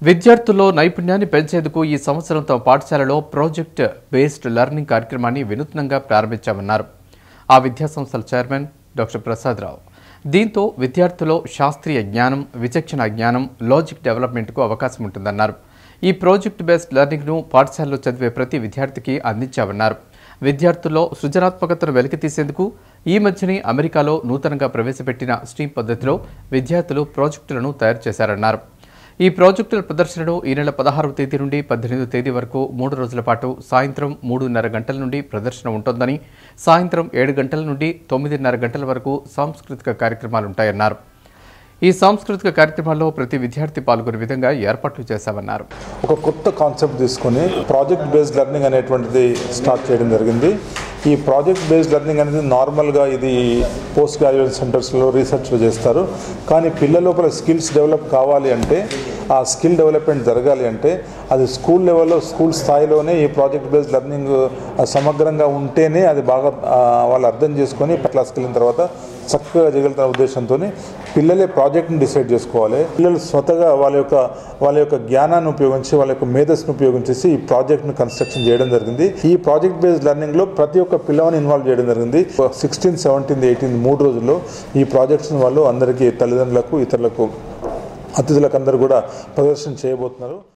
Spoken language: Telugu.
విద్యార్థుల్లో నైపుణ్యాన్ని పెంచేందుకు ఈ సంవత్సరం తమ పాఠశాలలో ప్రాజెక్ట్ బేస్డ్ లెర్నింగ్ కార్యక్రమాన్ని వినూత్నంగా ప్రారంభించామన్నారు ఆ విద్యాసంస్థల చైర్మన్ డాక్టర్ ప్రసాదరావు దీంతో విద్యార్థుల్లో శాస్త్రీయ జ్ఞానం విచక్షణ జ్ఞానం లాజిక్ డెవలప్మెంట్కు అవకాశం ఉంటుందన్నారు ఈ ప్రాజెక్ట్ బేస్డ్ లెర్నింగ్ను పాఠశాలలో చదివే ప్రతి విద్యార్థికి అందించామన్నారు విద్యార్థుల్లో సృజనాత్మకతను వెలికితీసేందుకు ఈ మధ్యనే అమెరికాలో నూతనంగా ప్రవేశపెట్టిన స్ట్రీమ్ పద్ధతిలో విద్యార్థులు ప్రాజెక్టులను తయారు చేశారన్నారు ఈ ప్రాజెక్టుల ప్రదర్శనను ఈ నెల పదహారవ తేదీ నుండి పద్దెనిమిదవ తేదీ వరకు మూడు రోజుల పాటు సాయంత్రం మూడున్నర గంటల నుండి ప్రదర్శన ఉంటుందని సాయంత్రం ఏడు గంటల నుండి తొమ్మిదిన్నర గంటల వరకు సాంస్కృతిక కార్యక్రమాలుంటాయన్నారు ఈ సాంస్కృతిక కార్యక్రమాల్లో ప్రతి విద్యార్థి పాల్గొనే విధంగా ఏర్పాట్లు చేశామన్నారు ఒక కొత్త కాన్సెప్ట్ తీసుకొని ప్రాజెక్ట్ బేస్డ్ లెర్నింగ్ అనేటువంటిది స్టార్ట్ చేయడం జరిగింది ఈ ప్రాజెక్ట్ బేస్డ్ లెర్నింగ్ అనేది నార్మల్గా ఇది పోస్ట్ గ్రాడ్యుయేట్ సెంటర్స్లో రీసెర్చ్లో చేస్తారు కానీ పిల్లల లోపల స్కిల్స్ డెవలప్ కావాలి అంటే ఆ స్కిల్ డెవలప్మెంట్ జరగాలి అంటే అది స్కూల్ లెవెల్లో స్కూల్ స్థాయిలోనే ఈ ప్రాజెక్ట్ బేస్డ్ లెర్నింగ్ సమగ్రంగా ఉంటేనే అది బాగా ఆ, వాళ్ళు అర్థం చేసుకొని క్లాస్కి వెళ్ళిన తర్వాత చక్కగా చేయగలుగుతున్న ఉద్దేశంతో పిల్లలే ప్రాజెక్ట్ని డిసైడ్ చేసుకోవాలి పిల్లలు స్వతగా వాళ్ళ యొక్క వాళ్ళ యొక్క జ్ఞానాన్ని ఉపయోగించి వాళ్ళ యొక్క మేధస్సును ఉపయోగించేసి ఈ ప్రాజెక్ట్ను కన్స్ట్రక్షన్ చేయడం జరిగింది ఈ ప్రాజెక్ట్ బేస్డ్ లెర్నింగ్లో ప్రతి ఒక్క పిల్లవాడిని ఇన్వాల్వ్ చేయడం జరిగింది సిక్స్టీన్ సెవెంటీన్ ఎయిటీన్ మూడు రోజుల్లో ఈ ప్రాజెక్ట్స్ని వాళ్ళు అందరికీ తల్లిదండ్రులకు ఇతరులకు అతిథులకు అందరూ కూడా ప్రదర్శన చేయబోతున్నారు